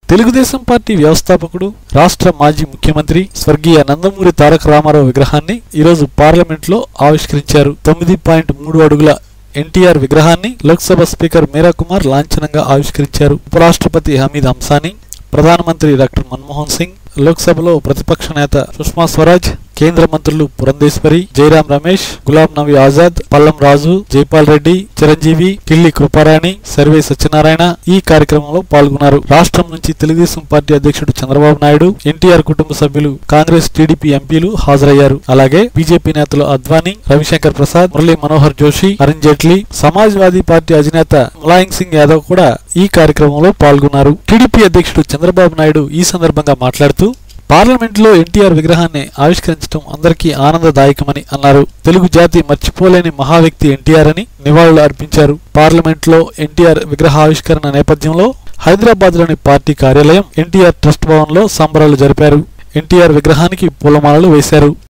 Telugu Desam party వ్యవస్థాపకుడు రాష్ట్ర మాజీ ముఖ్యమంత్రి స్వర్గీయ నందమూరి తారక రామారావు విగ్రహాన్ని ఈరోజు పార్లమెంట్లో ఆవిష్కరించారు తొమ్మిది పాయింట్ మూడు అడుగుల ఎన్టీఆర్ విగ్రహాన్ని లోక్సభ స్పీకర్ మీరా కుమార్ లాంఛనంగా ఆవిష్కరించారు ఉపరాష్ట్రపతి హమీద్ హంసానీ ప్రధానమంత్రి డాక్టర్ మన్మోహన్ సింగ్ లోక్సభలో ప్రతిపక్ష నేత సుష్మా స్వరాజ్ కేంద్ర మంత్రులు పురంధేశ్వరి జయరాం రమేష్ గులాం నబీ ఆజాద్ పల్లం రాజు జైపాల్ రెడ్డి చిరంజీవి కిల్లి కృపారాణి సర్వే సత్యనారాయణ ఈ కార్యక్రమంలో పాల్గొన్నారు రాష్ట్రం నుంచి తెలుగుదేశం పార్టీ అధ్యక్షుడు చంద్రబాబు నాయుడు ఎన్టీఆర్ కుటుంబ సభ్యులు కాంగ్రెస్ టీడీపీ ఎంపీలు హాజరయ్యారు అలాగే బీజేపీ నేతలు అద్వానీ రవిశంకర్ ప్రసాద్ మురళీ మనోహర్ జోషి అరుణ్ జైట్లీ సమాజ్వాదీ పార్టీ అధినేత ములాయం సింగ్ యాదవ్ కూడా ఈ కార్యక్రమంలో పాల్గొన్నారు టీడీపీ అధ్యక్షుడు చంద్రబాబు నాయుడు ఈ సందర్భంగా మాట్లాడుతూ పార్లమెంట్లో ఎన్టీఆర్ విగ్రహాన్ని ఆవిష్కరించడం అందరికీ ఆనందదాయకమని అన్నారు తెలుగు జాతి మర్చిపోలేని మహా వ్యక్తి ఎన్టీఆర్ అని నివాళులు అర్పించారు పార్లమెంట్లో ఎన్టీఆర్ విగ్రహ ఆవిష్కరణ నేపథ్యంలో హైదరాబాద్లోని పార్టీ కార్యాలయం ఎన్టీఆర్ ట్రస్ట్ భవన్లో సంబరాలు జరిపారు ఎన్టీఆర్ విగ్రహానికి పూలమాలలు వేశారు